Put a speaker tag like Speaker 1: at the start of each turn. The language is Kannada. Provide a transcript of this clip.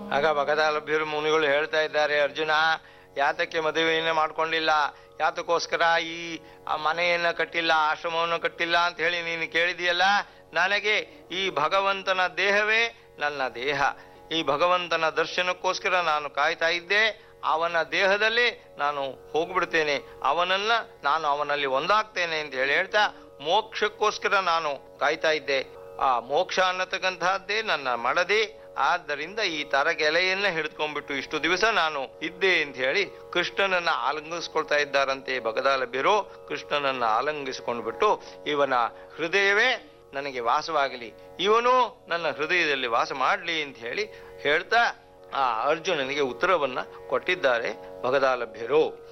Speaker 1: ಆಗ ಭಗದಾಲಭ್ಯರು ಮುನಿಗಳು ಹೇಳ್ತಾ ಇದ್ದಾರೆ ಅರ್ಜುನ ಯಾತಕ್ಕೆ ಮದುವೆಯನ್ನ ಮಾಡ್ಕೊಂಡಿಲ್ಲ ಯಾತಕ್ಕೋಸ್ಕರ ಈ ಆ ಮನೆಯನ್ನ ಕಟ್ಟಿಲ್ಲ ಆಶ್ರಮವನ್ನು ಕಟ್ಟಿಲ್ಲ ಅಂತ ಹೇಳಿ ನೀನು ಕೇಳಿದೆಯಲ್ಲ ನನಗೆ ಈ ಭಗವಂತನ ದೇಹವೇ ನನ್ನ ದೇಹ ಈ ಭಗವಂತನ ದರ್ಶನಕ್ಕೋಸ್ಕರ ನಾನು ಕಾಯ್ತಾ ಇದ್ದೆ ಅವನ ದೇಹದಲ್ಲಿ ನಾನು ಹೋಗ್ಬಿಡ್ತೇನೆ ಅವನನ್ನ ನಾನು ಅವನಲ್ಲಿ ಒಂದಾಗ್ತೇನೆ ಅಂತ ಹೇಳಿ ಹೇಳ್ತಾ ಮೋಕ್ಷಕ್ಕೋಸ್ಕರ ನಾನು ಕಾಯ್ತಾ ಇದ್ದೆ ಆ ಮೋಕ್ಷ ಅನ್ನತಕ್ಕಂತಹದ್ದೇ ನನ್ನ ಮಡದಿ ಆದ್ದರಿಂದ ಈ ತರಗೆಲೆಯನ್ನ ಹಿಡಿದುಕೊಂಡ್ಬಿಟ್ಟು ಇಷ್ಟು ದಿವಸ ನಾನು ಇದ್ದೆ ಅಂತ ಹೇಳಿ ಕೃಷ್ಣನನ್ನ ಆಲಂಗಿಸ್ಕೊಳ್ತಾ ಇದ್ದಾರಂತೆ ಬಗದಾಲಭ್ಯರು ಕೃಷ್ಣನನ್ನ ಆಲಂಗಿಸಿಕೊಂಡ್ಬಿಟ್ಟು ಇವನ ಹೃದಯವೇ ನನಗೆ ವಾಸವಾಗಲಿ ಇವನು ನನ್ನ ಹೃದಯದಲ್ಲಿ ವಾಸ ಮಾಡಲಿ ಅಂತ ಹೇಳಿ ಹೇಳ್ತಾ ಆ ಅರ್ಜುನನಿಗೆ ಉತ್ತರವನ್ನ ಕೊಟ್ಟಿದ್ದಾರೆ ಭಗದಾಲಭ್ಯರು